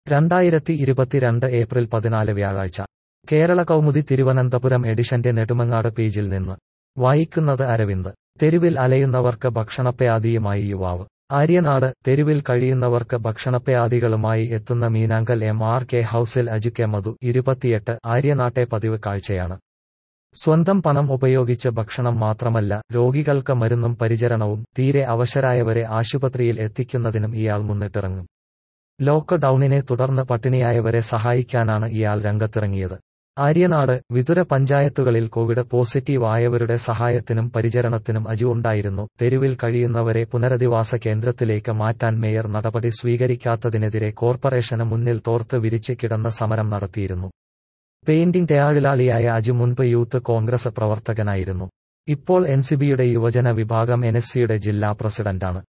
രണ്ടായിരത്തി ഇരുപത്തിരണ്ട് ഏപ്രിൽ പതിനാല് വ്യാഴാഴ്ച കേരള കൗമുദി തിരുവനന്തപുരം എഡിഷന്റെ നെടുമങ്ങാട് പേജിൽ നിന്ന് വായിക്കുന്നത് അരവിന്ദ് തെരുവിൽ അലയുന്നവർക്ക് ഭക്ഷണപ്പയാതിയുമായി യുവാവ് ആര്യനാട് തെരുവിൽ കഴിയുന്നവർക്ക് ഭക്ഷണപ്പയാതികളുമായി എത്തുന്ന മീനാങ്കൽ എം ആർ കെ ഹൌസിൽ അജുക്കെ മധു ഇരുപത്തിയെട്ട് ആര്യനാട്ടെ പതിവ് കാഴ്ചയാണ് സ്വന്തം പണം ഉപയോഗിച്ച് ഭക്ഷണം മാത്രമല്ല രോഗികൾക്ക് മരുന്നും പരിചരണവും തീരെ അവശരായവരെ ആശുപത്രിയിൽ എത്തിക്കുന്നതിനും ഇയാൾ മുന്നിട്ടിറങ്ങും ലോക്ക് ഡൌണിനെ തുടർന്ന് പട്ടിണിയായവരെ സഹായിക്കാനാണ് ഇയാൾ രംഗത്തിറങ്ങിയത് ആര്യനാട് വിതുര പഞ്ചായത്തുകളിൽ കോവിഡ് പോസിറ്റീവ് ആയവരുടെ സഹായത്തിനും പരിചരണത്തിനും അജു ഉണ്ടായിരുന്നു തെരുവിൽ കഴിയുന്നവരെ പുനരധിവാസ കേന്ദ്രത്തിലേക്ക് മാറ്റാൻ മേയർ നടപടി സ്വീകരിക്കാത്തതിനെതിരെ കോർപ്പറേഷന് മുന്നിൽ തോർത്ത് വിരിച്ച് കിടന്ന സമരം നടത്തിയിരുന്നു പെയിന്റിംഗ് തൊഴിലാളിയായ അജു മുൻപ് യൂത്ത് കോൺഗ്രസ് പ്രവർത്തകനായിരുന്നു ഇപ്പോൾ എൻസിബിയുടെ യുവജന വിഭാഗം എൻഎസ്സിയുടെ ജില്ലാ പ്രസിഡന്റാണ്